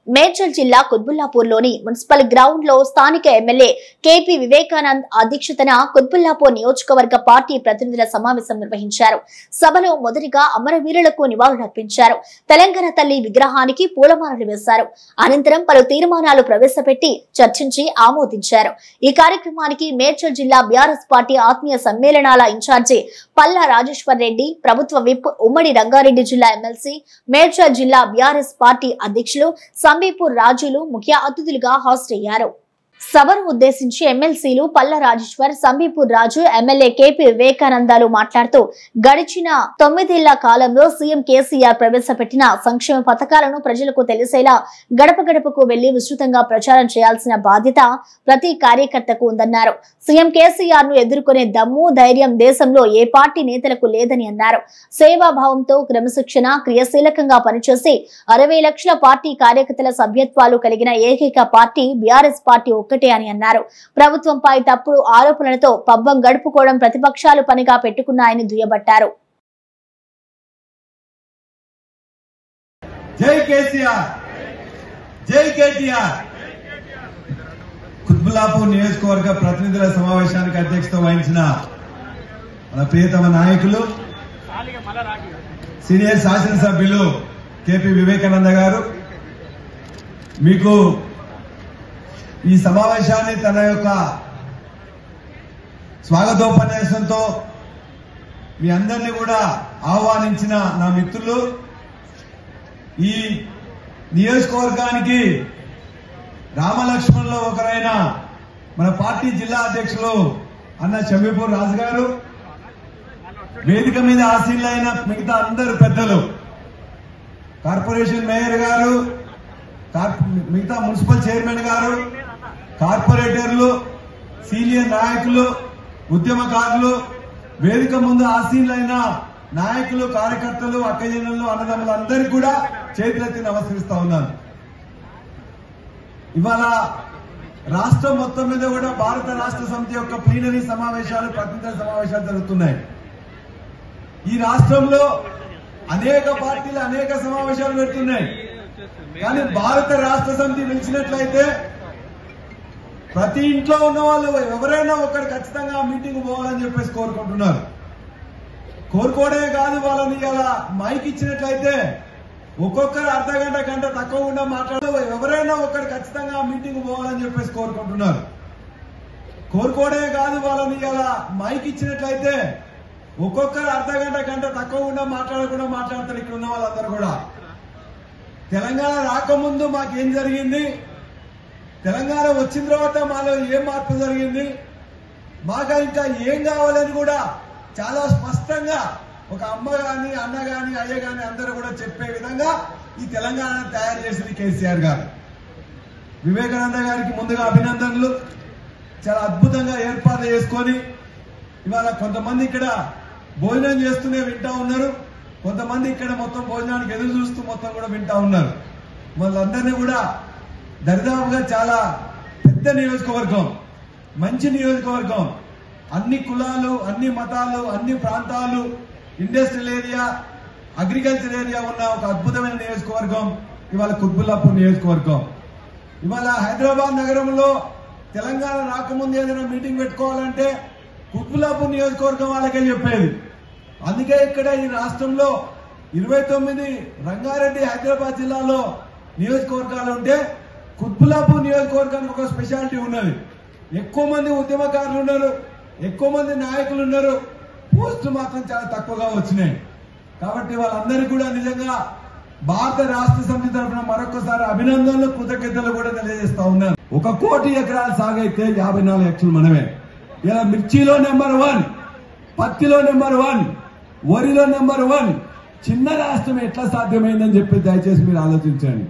మేడ్చల్ జిల్లా కుత్బుల్లాపూర్లోని municipal ground లో స్థానిక ఎమ్మెల్యే కేపీ వివేకానంద్ అధ్యక్షతన కుత్బుల్లాపూర్ నియోజకవర్గ పార్టీ ప్రతినిధుల సమావేశం నిర్వహించారు సభలో మొదటిగా అమరవీరులకు నివాళులర్పించారు తెలంగాణ తల్లి విగ్రహానికి పూలమాలలు వేశారు అనంతరం పలు తీర్మానాలు ప్రవేశపెట్టి చర్చించి ఆమోదించారు ఈ కార్యక్రమానికి మేడ్చల్ జిల్లా బీఆర్ఎస్ పార్టీ ఆత్మీయ సమ్మేళనాల ఇన్ఛార్జి పల్లా రాజేశ్వర్ రెడ్డి ప్రభుత్వ విప్ ఉమ్మడి రంగారెడ్డి జిల్లా ఎమ్మెల్సీ మేడ్చల్ జిల్లా బీఆర్ఎస్ పార్టీ అధ్యక్షులు సంబీపూర్ రాజులు ముఖ్య అతిథులుగా హాజరయ్యారు సభను ఉద్దేశించి ఎమ్మెల్సీలు పల్ల రాజేశ్వర్ సంబీపూర్ రాజు ఎమ్మెల్యే కేపీ వివేకానందాలు మాట్లాడుతూ గడిచిన తొమ్మిదేళ్ల కాలంలో సీఎం కేసీఆర్ ప్రవేశపెట్టిన సంక్షేమ పథకాలను ప్రజలకు తెలిసేలా గడప గడపకు వెళ్లి విస్తృతంగా ప్రచారం చేయాల్సిన బాధ్యత ప్రతి కార్యకర్తకు ఉందన్నారు సీఎం కేసీఆర్ ను ఎదుర్కొనే దమ్ము ధైర్యం దేశంలో ఏ పార్టీ నేతలకు లేదని అన్నారు సేవాభావంతో క్రమశిక్షణ క్రియాశీలకంగా పనిచేసి అరవై లక్షల పార్టీ కార్యకర్తల సభ్యత్వాలు కలిగిన ఏకైక పార్టీ బీఆర్ఎస్ పార్టీ ఒక్కటే అని అన్నారు ప్రభుత్వంపై తప్పుడు ఆరోపణలతో పబ్బం గడుపుకోవడం ప్రతిపక్షాలు పనిగా పెట్టుకున్నాయని దుయ్యబట్టారు జై కేసీఆర్ జై కేటీఆర్ కుత్బుల్లాపూర్ నియోజకవర్గ ప్రతినిధుల సమావేశానికి అధ్యక్షత వహించిన మన ప్రియతమ నాయకులు సీనియర్ శాసనసభ్యులు కేపీ వివేకానంద గారు మీకు ఈ సమావేశాన్ని తన యొక్క స్వాగతోపన్యాసంతో మీ అందరినీ కూడా ఆహ్వానించిన నా మిత్రులు ఈ నియోజకవర్గానికి రామలక్ష్మణ్లో ఒకరైన మన పార్టీ జిల్లా అధ్యక్షులు అన్న షమీపూర్ రాజు గారు వేదిక మీద ఆసీనులైన మిగతా అందరు పెద్దలు కార్పొరేషన్ మేయర్ గారు కార్ప- మిగతా మున్సిపల్ చైర్మన్ గారు కార్పొరేటర్లు సీనియర్ నాయకులు ఉద్యమకారులు వేదిక ముందు ఆసీనులైన నాయకులు కార్యకర్తలు అక్కజనులు అన్నదమ్ములు అందరికీ కూడా చేతులెత్తి నమస్కరిస్తా ఉన్నాను ఇవాళ రాష్ట్రం మొత్తం మీద కూడా భారత రాష్ట్ర సమితి యొక్క ప్లీనరీ సమావేశాలు ప్రతినిధుల సమావేశాలు జరుగుతున్నాయి ఈ రాష్ట్రంలో అనేక పార్టీలు అనేక సమావేశాలు పెడుతున్నాయి కానీ భారత రాష్ట్ర సమితి పిలిచినట్లయితే ప్రతి ఇంట్లో ఉన్న వాళ్ళు ఎవరైనా ఒకరు ఖచ్చితంగా ఆ మీటింగ్ పోవాలని చెప్పేసి కోరుకుంటున్నారు కోరుకోవడమే కాదు వాళ్ళని ఇలా మైక్ ఇచ్చినట్లయితే ఒక్కొక్కరు అర్ధ గంట గంట తక్కువకుండా మాట్లాడు ఎవరైనా ఒకరు ఖచ్చితంగా ఆ మీటింగ్ పోవాలని చెప్పేసి కోరుకుంటున్నారు కోరుకోవడమే కాదు వాళ్ళని ఇలా మైక్ ఇచ్చినట్లయితే ఒక్కొక్కరు అర్ధ గంట గంట తక్కువకుండా మాట్లాడకుండా మాట్లాడతారు ఇక్కడ ఉన్న వాళ్ళందరూ కూడా తెలంగాణ రాకముందు మాకేం జరిగింది తెలంగాణ వచ్చిన తర్వాత మాలో ఏం మార్పు జరిగింది మాకు ఇంకా ఏం కావాలని కూడా చాలా స్పష్టంగా ఒక అమ్మ గాని అన్న గాని అయ్య గాని అందరూ కూడా చెప్పే విధంగా ఈ తెలంగాణ తయారు చేసింది కేసీఆర్ గారు వివేకానంద గారికి ముందుగా అభినందనలు చాలా అద్భుతంగా ఏర్పాటు చేసుకొని ఇవాళ కొంతమంది ఇక్కడ భోజనం చేస్తూనే వింటా ఉన్నారు కొంతమంది ఇక్కడ మొత్తం భోజనానికి ఎదురు చూస్తూ మొత్తం కూడా వింటా ఉన్నారు వాళ్ళందరినీ కూడా దరిదాపుగా చాలా పెద్ద నియోజకవర్గం మంచి నియోజకవర్గం అన్ని కులాలు అన్ని మతాలు అన్ని ప్రాంతాలు ఇండస్ట్రియల్ ఏరియా అగ్రికల్చర్ ఏరియా ఉన్న ఒక అద్భుతమైన నియోజకవర్గం ఇవాళ కుత్బుల్లాపూర్ నియోజకవర్గం ఇవాళ హైదరాబాద్ నగరంలో తెలంగాణ రాకముందు ఏదైనా మీటింగ్ పెట్టుకోవాలంటే కుత్బుల్లాపూర్ నియోజకవర్గం వాళ్ళకే చెప్పేది అందుకే ఇక్కడ ఈ రాష్ట్రంలో ఇరవై తొమ్మిది రంగారెడ్డి హైదరాబాద్ జిల్లాలో నియోజకవర్గాలు ఉంటే కుత్బుల్లాపూర్ నియోజకవర్గానికి ఒక స్పెషాలిటీ ఉన్నది ఎక్కువ మంది ఉద్యమకారులు ఉన్నారు ఎక్కువ మంది నాయకులు ఉన్నారు పోస్టులు మాత్రం చాలా తక్కువగా వచ్చినాయి కాబట్టి వాళ్ళందరికీ కూడా నిజంగా భారత రాష్ట్ర సమితి తరఫున మరొకసారి అభినందనలు కృతజ్ఞతలు కూడా తెలియజేస్తా ఉన్నాను ఒక కోటి ఎకరాల సాగైతే యాభై నాలుగు లక్షలు మనమే ఇలా మిర్చిలో నెంబర్ వన్ పత్తిలో నెంబర్ వన్ వరిలో నెంబర్ వన్ చిన్న రాష్ట్రం ఎట్లా సాధ్యమైందని చెప్పి దయచేసి మీరు ఆలోచించండి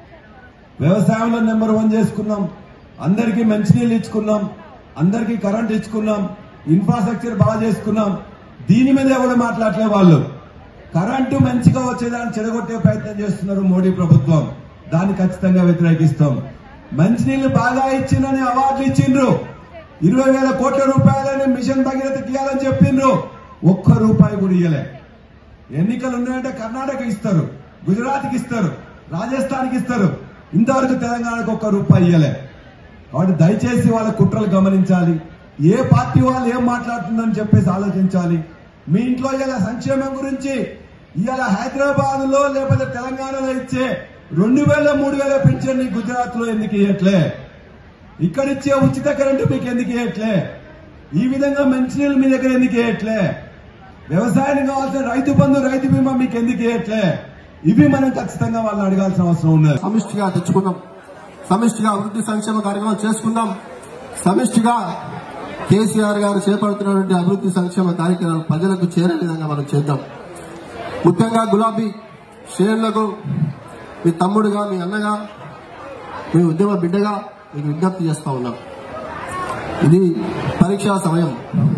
వ్యవసాయంలో నెంబర్ వన్ చేసుకున్నాం అందరికీ మంచినీళ్ళు ఇచ్చుకున్నాం అందరికీ కరెంట్ ఇచ్చుకున్నాం ఇన్ఫ్రాస్ట్రక్చర్ బాగా చేసుకున్నాం దీని మీద ఎవరు మాట్లాడలే వాళ్ళు కరెంటు మంచిగా వచ్చేదాన్ని చెడగొట్టే ప్రయత్నం చేస్తున్నారు మోడీ ప్రభుత్వం దాన్ని ఖచ్చితంగా వ్యతిరేకిస్తాం మంచినీళ్లు బాగా ఇచ్చిందని అవార్డులు ఇచ్చిండ్రు ఇరవై వేల కోట్ల రూపాయలని మిషన్ భగీరథకి ఇవ్వాలని చెప్పిండ్రు ఒక్క రూపాయి కూడా ఇయ్యలే ఎన్నికలు ఉన్నాయంటే కర్ణాటక ఇస్తారు గుజరాత్కి ఇస్తారు రాజస్థాన్కి ఇస్తారు ఇంతవరకు తెలంగాణకు ఒక్క రూపాయి ఇయ్యలే కాబట్టి దయచేసి వాళ్ళ కుట్రలు గమనించాలి ఏ పార్టీ వాళ్ళు ఏం మాట్లాడుతుందని చెప్పేసి ఆలోచించాలి మీ ఇంట్లో ఇలా సంక్షేమం గురించి ఇవాళ హైదరాబాద్ లో లేకపోతే తెలంగాణలో ఇచ్చే రెండు వేల మూడు వేల పింఛన్ గుజరాత్ లో ఎందుకు ఇవ్వట్లే ఇక్కడ ఇచ్చే ఉచిత కరెంటు మీకు ఎందుకు ఇవ్వట్లే ఈ విధంగా మంచినీళ్ళు మీ దగ్గర ఎందుకు ఇవ్వట్లే వ్యవసాయానికి కావాల్సిన రైతు బంధు రైతు బీమా మీకు ఎందుకు ఇవ్వట్లే ఇవి మనం ఖచ్చితంగా వాళ్ళని అడగాల్సిన అవసరం ఉన్నది సమిష్టిగా తెచ్చుకుందాం సమిష్టిగా అభివృద్ధి సంక్షేమ కార్యక్రమం చేసుకుందాం సమిష్టిగా కేసీఆర్ గారు చేపడుతున్నటువంటి అభివృద్ధి సంక్షేమ కార్యక్రమాలు ప్రజలకు చేరే విధంగా మనం చేద్దాం ముఖ్యంగా గులాబీ శ్రేణులకు మీ తమ్ముడుగా మీ అన్నగా మీ ఉద్యమ బిడ్డగా మీకు విజ్ఞప్తి చేస్తా ఉన్నాం ఇది పరీక్షా సమయం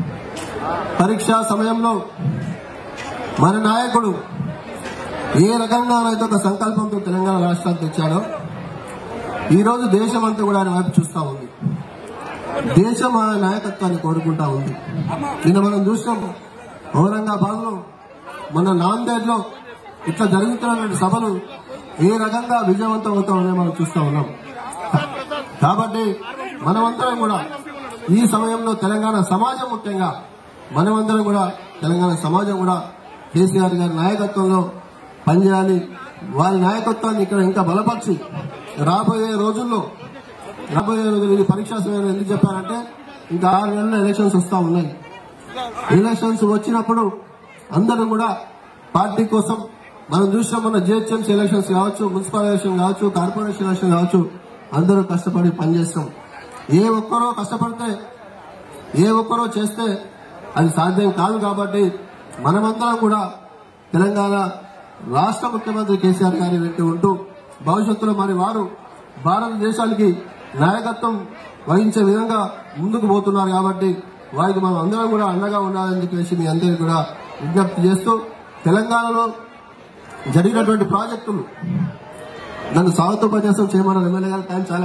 పరీక్షా సమయంలో మన నాయకుడు ఏ రకంగానైతే ఒక సంకల్పంతో తెలంగాణ రాష్ట్రానికి తెచ్చాడో ఈ రోజు దేశం అంతా కూడా ఆయన వైపు చూస్తా ఉంది దేశం ఆ నాయకత్వాన్ని కోరుకుంటా ఉంది నిన్న మనం చూసినాం ఔరంగాబాద్ లో మన నాందేడ్ లో ఇట్లా జరుగుతున్నటువంటి సభలు ఏ రకంగా విజయవంతం అవుతా ఉన్నాయో మనం చూస్తా ఉన్నాం కాబట్టి మనమందరం కూడా ఈ సమయంలో తెలంగాణ సమాజం ముఖ్యంగా మనమందరం కూడా తెలంగాణ సమాజం కూడా కేసీఆర్ గారి నాయకత్వంలో పనిచేయాలి వారి నాయకత్వాన్ని ఇక్కడ ఇంకా బలపరిచి రాబోయే రోజుల్లో రాబోయే రోజులు ఇది పరీక్షా సమయంలో ఎందుకు చెప్పారంటే ఇంకా ఆరు నెలల ఎలక్షన్స్ వస్తా ఉన్నాయి ఎలక్షన్స్ వచ్చినప్పుడు అందరూ కూడా పార్టీ కోసం మనం చూసినాం మన జిహెచ్ఎంసీ ఎలక్షన్స్ కావచ్చు మున్సిపల్ ఎలక్షన్ కావచ్చు కార్పొరేషన్ ఎలక్షన్ కావచ్చు అందరూ కష్టపడి పనిచేస్తాం ఏ ఒక్కరో కష్టపడితే ఏ ఒక్కరో చేస్తే అది సాధ్యం కాదు కాబట్టి మనమందరం కూడా తెలంగాణ రాష్ట్ర ముఖ్యమంత్రి కేసీఆర్ గారి వెంట ఉంటూ భవిష్యత్తులో మరి వారు భారతదేశానికి నాయకత్వం వహించే విధంగా ముందుకు పోతున్నారు కాబట్టి వారికి మనం అందరం కూడా అండగా ఉండాలని చెప్పేసి మీ అందరికీ కూడా విజ్ఞప్తి చేస్తూ తెలంగాణలో జరిగినటువంటి ప్రాజెక్టులు నన్ను స్వాగతోపన్యాసం చేయమన్న ఎమ్మెల్యే గారు టైం చాలా